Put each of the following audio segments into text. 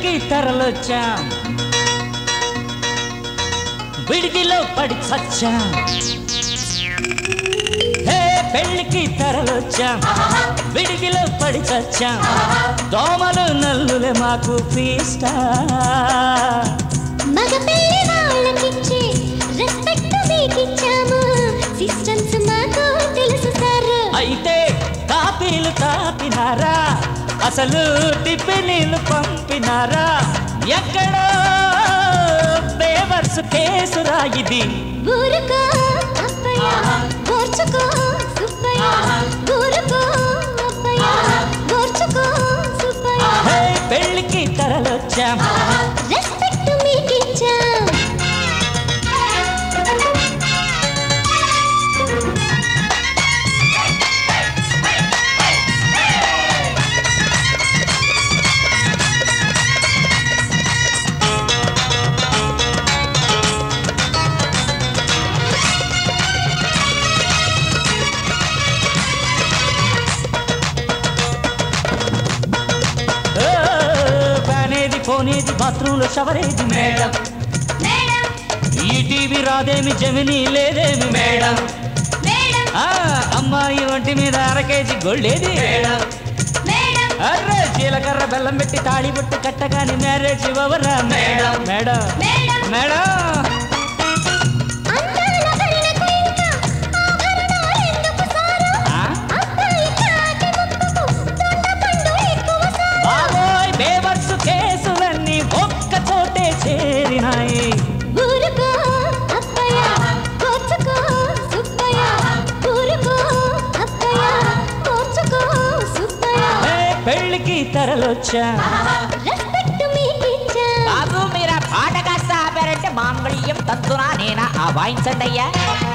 పెళ్లికి తరలొచ్చాం విడిదిలో పడి చచ్చాం హే పెళ్లికి తరలొచ్చాం విడిదిలో పడి చచ్చాం దోమలు నల్లులే మాకు పీస్టా మగ పెళ్లి వాళ్ళకిచ్చే రెస్పెక్ట్ మీకిచ్చాము సిస్టమ్స్ మాకు తెలుసు సార్ అయితే కాపీలు తాపినారా అసలు టిఫినీలు పంపినారా ఎక్కడో పేవర్స్ కేసురా ఇది ఊరుకో అప్పయ్య ఓర్చుకో సుబ్బయ్య ఊరుకో అప్పయ్య ఓర్చుకో సుబ్బయ్య హే పెళ్ళికి తరలొచ్చాం రెస్పెక్ట్ మీకిచ్చాం ఓ, పానేది పోనేది బాత్రూంలో షవరేది మేడం మేడం ఈ టీవీ రాదేమి జమిని లేదేమి మేడం మేడం ఆ అమ్మాయి ఒంటి మీద అర కేజీ గొళ్ళేది మేడం మేడం అర్రే జీలకర్ర బెల్లం పెట్టి తాళి బొట్టు కట్టగాని మ్యారేజ్ ఇవ్వవరా మేడం మేడం మేడం మేడం అందాల కళ్ళకు ఇంకా ఆభరణాలు ఎందుకు సారు ఆ? అబ్బాయి కాకి ముక్కుకు దొండపండు ఎక్కువ సారు బాబోయ్ బేవర్స్ కేసులన్నీ ఒక్క చోటే చేరినాయి ఊరుకో అప్పయ్య కోర్చుకో సుబ్బయ్య ఊరుకో అప్పయ్య కోర్చుకో సుబ్బయ్య హే, పెళ్ళికి తరలొచ్చా రెస్పెక్ట్ మీకిచ్చాం బాబు మీరు ఆ పాట కాస్త ఆపారంటే మాంగళ్యం తంతునా నేనా ఆ వాయించండి అయ్యా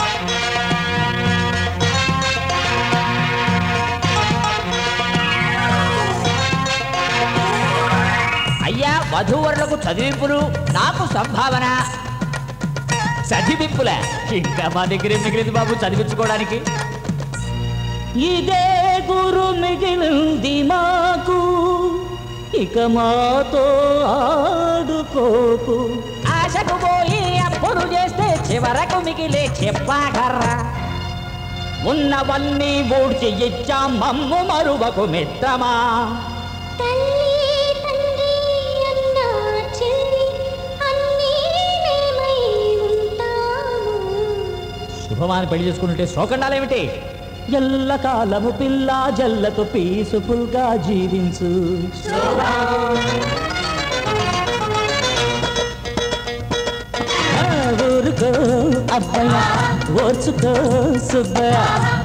అయ్యా వధూవరులకు చదివింపులు నాకు సంభావన చదివింపుల ఇంకా మా దగ్గర ఏం మిగిలింది బాబు చదివించుకోవడానికి ఇదే గురు మిగిలింది మాకు ఇక మాతో ఆడుకోకు ఆశకు పోయి అప్పుడు చేస్తే చివరకు మిగిలే చెప్పాకర్రా ఉన్నవన్నీ ఊడ్చి ఇచ్చాం మమ్ము మరువకు మిత్రమా తల్లి తండ్రి అన్న చెల్లి అన్నీ మేమై ఉంటాము శుభమాని పెళ్లి చేసుకుంటే శోకండాలేమిటి ఎల్లకాలము పిల్ల జల్లతో పీసుఫుల్ గా జీవించు ఆ, ఊరుకో అబ్బాయి ఓర్చుకో సుబ్బయ్య